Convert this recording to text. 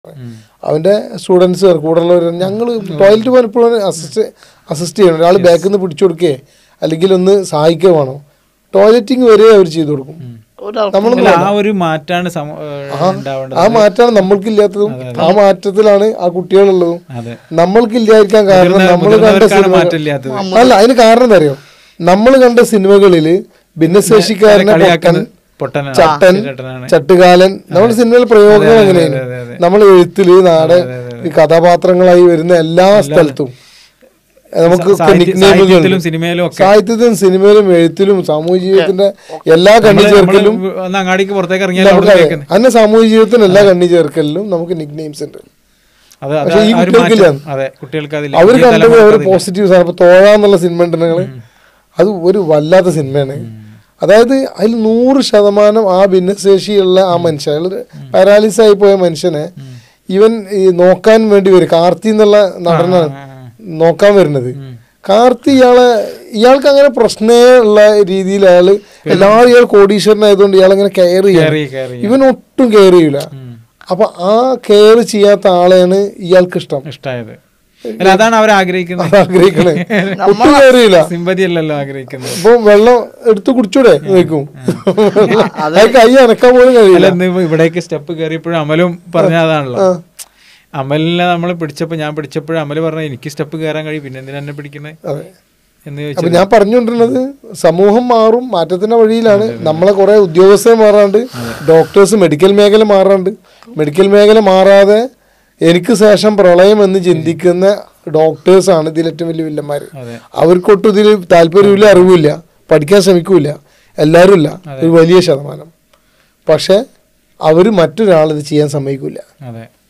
അവന്റെ സ്റ്റുഡൻസ് കൂടെയുള്ളവർ ഞങ്ങൾ ടോയ്ലറ്റ് പോകാൻ എപ്പോഴും അസിസ്റ്റ് അസിസ്റ്റ് ചെയ്യണം ഒരാൾ ബാക്കിൽ നിന്ന് പിടിച്ചു കൊടുക്കേ അല്ലെങ്കിൽ ഒന്ന് സഹായിക്കുക വേണം ടോയ്ലറ്റിങ് വരെ അവർ ചെയ്തു കൊടുക്കും നമ്മൾ അല്ല, ആ ഒരു മാറ്റാണ് സമ- ഏഹ് ഉണ്ടാവേണ്ടത് ആ മാറ്റാണ് നമ്മൾക്കില്ലാത്തതും ആ മാറ്റത്തിലാണ് ആ കുട്ടികളുള്ളതും അതെ നമ്മൾക്കില്ലായിരിക്കാൻ കാരണം നമ്മൾ കണ്ട മുതിർന്നവർക്കാണ് സിനിമ മാറ്റമില്ലാത്തത് അല്ല അതിന് കാരണം എന്താ അറിയോ നമ്മൾ കണ്ട സിനിമകളില് ഭിന്നശേഷിക്കാരനെ പൊട്ടൻ കളിയാക്കുന്നത് പൊട്ടനാണ് ചട്ടൻ ചേട്ടനാണ് ചട്ടുകാലൻ നമ്മുടെ സിനിമയിലെ പ്രയോഗങ്ങൾ അങ്ങനെയാണ് അതെ, അതെ. നമ്മൾ എഴുത്തില് നാട് ഈ കഥാപാത്രങ്ങളായി വരുന്ന എല്ലാ സ്ഥലത്തും നമുക്ക് സാഹിത്യ- സാഹിത്യത്തിലും സിനിമയിലും ഒക്കെ സാഹിത്യത്തിലും സിനിമയിലും എഴുത്തിലും സാമൂഹിക ജീവിതത്തിന്റെ എല്ലാ കണ്ണി നമ്മള് ചേർക്കലും ഒന്ന് അങ്ങാടിക്ക് പുറത്തേക്ക് ഇറങ്ങിയാൽ നമുക്ക് അവിടെ അതെ. അന്നെ സാമൂഹിക ജീവിതത്തിന് എല്ലാ കണ്ണി ചേർക്കലിലും നമുക്ക് നിക് നെയിംസ് ഉണ്ട് അത് അത് പക്ഷേ ഈ ആ ഒരു കുട്ടികൾക്കില്ല. മാറ്റം അതെ കുട്ടികൾക്ക് അതില്ല അവർ പുതിയ കണ്ടത് തലമുറക്ക് അവർ അതില്ല. പോസിറ്റീവ്സ് ആണ് അപ്പൊ തോഴ എന്നുള്ള സിനിമ ഉണ്ടെങ്കിൽ അത് ഒരു വല്ലാത്ത സിനിമയാണ് അതായത് അതിൽ നൂറ് ശതമാനം ആ ഭിന്നശേഷിയുള്ള ആ മനുഷ്യൻ അയാൾ പാരാലിസ് ആയി പോയ മനുഷ്യനെ ഇവൻ ഈ നോക്കാൻ വേണ്ടി വരും കാർത്തി എന്നുള്ള നടനാണ് നോക്കാൻ വരുന്നത് കാർത്തി ഇയാളെ ഇയാൾക്ക് അങ്ങനെ പ്രശ്നേ ഉള്ള രീതിയിൽ അയാള് എല്ലാവരും ഇയാൾ കോടീശ്വരനായതുകൊണ്ട് ഇയാൾ അങ്ങനെ കെയർ ചെയ്യാം കയറി കയറി ഇവൻ ഒട്ടും കെയർ ചെയ്യൂല അപ്പൊ ആ കെയർ ചെയ്യാത്ത ആളെയാണ് ഇയാൾക്ക് ഇഷ്ടം ഇഷ്ടായത് അല്ല അതാണ് അവർ ആഗ്രഹിക്കുന്നത് ആഗ്രഹിക്കണേ ഒട്ടും കെയർ ചെയ്യില്ല സിമ്പതി അല്ലല്ലോ ആഗ്രഹിക്കുന്നത് അപ്പൊ വെള്ളം എടുത്ത് കുടിച്ചൂടെ നോക്കും അത് കൈ അനക്കാൻ പോലും അല്ല കഴിയില്ല ഇന്ന് ഇപ്പൊ ഇവിടേക്ക് സ്റ്റെപ്പ് കയറിയപ്പോഴും അമലും പറഞ്ഞ അതാണല്ലോ അമലിനെ നമ്മൾ പിടിച്ചപ്പോ ഞാൻ പിടിച്ചപ്പോഴും അമല് പറഞ്ഞ എനിക്ക് സ്റ്റെപ്പ് കയറാൻ കഴിയും പിന്നെ എന്തിനാ എന്നെ പിടിക്കുന്നത് അതെ എന്ന് അപ്പൊ ചോദിച്ചു ഞാൻ പറഞ്ഞുകൊണ്ടിരുന്നത് സമൂഹം മാറും മാറ്റത്തിന്റെ വഴിയിലാണ് നമ്മളെ കുറെ ഉദ്യോഗസ്ഥർ മാറാണ്ട് ഡോക്ടേഴ്സ് മെഡിക്കൽ മേഖല മാറാണ്ട് മെഡിക്കൽ മേഖല മാറാതെ എനിക്ക് ശേഷം പ്രളയം എന്ന് ചിന്തിക്കുന്ന ഡോക്ടേഴ്സ് ആണ് ഇതിൽ ഏറ്റവും വലിയ വില്ലന്മാര് അതെ അവർക്കൊട്ടും ഇതിൽ താല്പര്യമില്ല അറിവില്ല പഠിക്കാൻ ശ്രമിക്കൂല എല്ലാവരും ഇല്ല ഒരു വലിയ ശതമാനം പക്ഷെ അവർ മറ്റൊരാൾ ഇത് ചെയ്യാൻ സമ്മതിക്കൂല അതെ